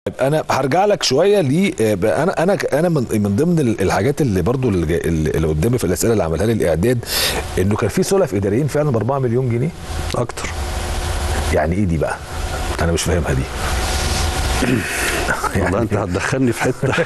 انا هرجع لك شويه ل انا انا انا من من ضمن الحاجات اللي برضو اللي, جا- اللي قدامي في الاسئله اللي عملها لي الاعداد انه كان في سلف اداريين فعلا ب 4 مليون جنيه اكتر يعني ايه دي بقى؟ انا مش فاهمها دي والله انت هتدخلني في حته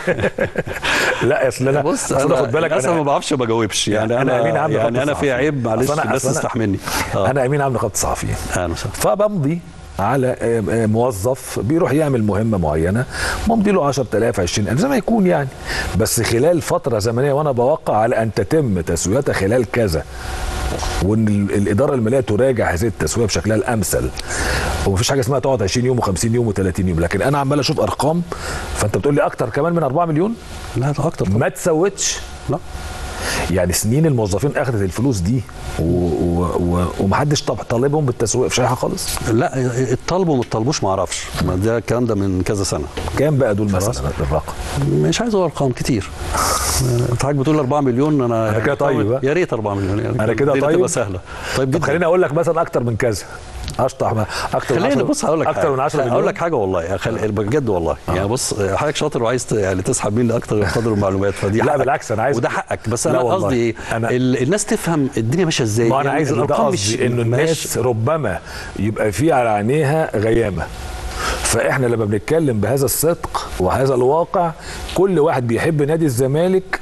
لا اصل انا بص أصل انا خد بالك للاسف ما انا بعرفش ما بجاوبش يعني أنا انا أمين عام يعني نقابة انا في الصحفيين. عيب معلش أصل أنا- الناس أصل أنا- تستحملني آه. انا امين عام نقابه الصحفيين اهلا وسهلا فبمضي على آه، آه، موظف بيروح يعمل مهمه معينه بمضي له 10000 20000 زي ما يكون يعني بس خلال فتره زمنيه وانا بوقع على ان تتم تسويتها خلال كذا وان ال- الاداره الماليه تراجع هذه التسويه بشكلها الامثل ومفيش حاجه اسمها تقعد 20 يوم و50 يوم و30 يوم لكن انا عمال اشوف ارقام فانت بتقول لي اكتر كمان من 4 مليون لا ده اكتر ما تسوتش لا يعني سنين الموظفين اخذت الفلوس دي و... و... و... ومحدش طب طالبهم بالتسويق في شريحه خالص لا الطلبوا ما الطلبوش ما اعرفش ما ده الكلام ده من كذا سنه كام بقى دول مثلا الرقم مش عايز اقول ارقام كتير انت حضرتك بتقول 4 مليون انا أنا كده طيب، ها؟ يا ريت 4 مليون يعني أنا كده دي طيب؟ تبقى سهله طيب طب جدا خليني اقول لك مثلا اكتر من كذا اشطح ما اكتر من خليني 10 بص هقول لك اكتر من 10 مليون هقول لك حاجه والله يا خل... بجد والله يعني بص حضرتك شاطر وعايز ت- يعني تسحب مني اكتر قدر المعلومات فدي لا حقك. بالعكس، أنا عايز- وده حقك بس لا انا والله. قصدي ايه أنا- ال... الناس تفهم الدنيا ماشيه ازاي ما انا يعني عايز اقول ده الأرقام مش- قصدي انه ماشي. الناس ربما يبقى في على عينيها غيامه فاحنا لما بنتكلم بهذا الصدق وهذا الواقع كل واحد بيحب نادي الزمالك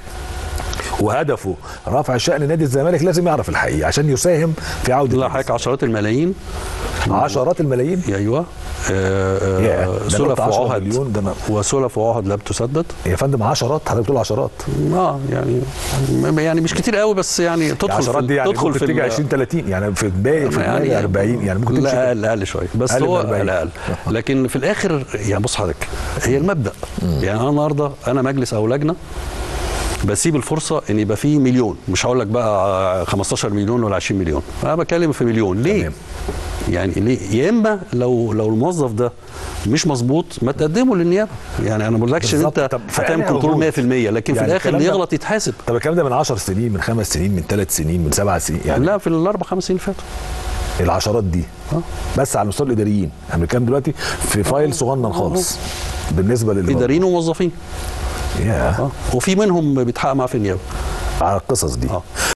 وهدفه رفع شأن نادي الزمالك لازم يعرف الحقيقة عشان يساهم في عودة لا نادي حضرتك عشرات الملايين الزمالك. عشرات الملايين ايوه آه، ياه، آه، ده أنا سلف قلت 10 وعهد مليون، ده أنا- وسلف وعهد لم تسدد يا فندم عشرات حضرتك بتقول عشرات اه يعني يعني مش كتير قوي بس يعني تدخل عشرات في دي يعني تدخل ممكن في تيجي ال- 20 30 يعني في الباقي في يعني يعني 40 يعني ممكن تمشي لا كده. اقل اقل شويه بس أقل من هو 40. اقل اقل لكن في الاخر يعني بص حضرتك هي المبدا يعني انا النهارده انا مجلس او لجنه بسيب الفرصه ان يبقى فيه مليون مش هقول لك بقى 15 مليون ولا 20 مليون انا بتكلم في مليون ليه تمام. يعني ليه يا اما لو لو الموظف ده مش مظبوط ما تقدمه للنيابه يعني انا ما بقولكش ان بالظبط. انت طب هتعمل فأنا كنترول موجود. 100% لكن في يعني الاخر الكلام اللي ده- يغلط يتحاسب طب الكلام ده من 10 سنين من خمس سنين من ثلاث سنين من سبع سنين يعني لا في الاربع خمس سنين اللي فاتوا العشرات دي آه. بس على المستوى الاداريين احنا بنتكلم دلوقتي في فايل صغنن خالص بالنسبه للي اداريين وموظفين يا اه وفي منهم بيتحقق معاه في النيابه على القصص دي اه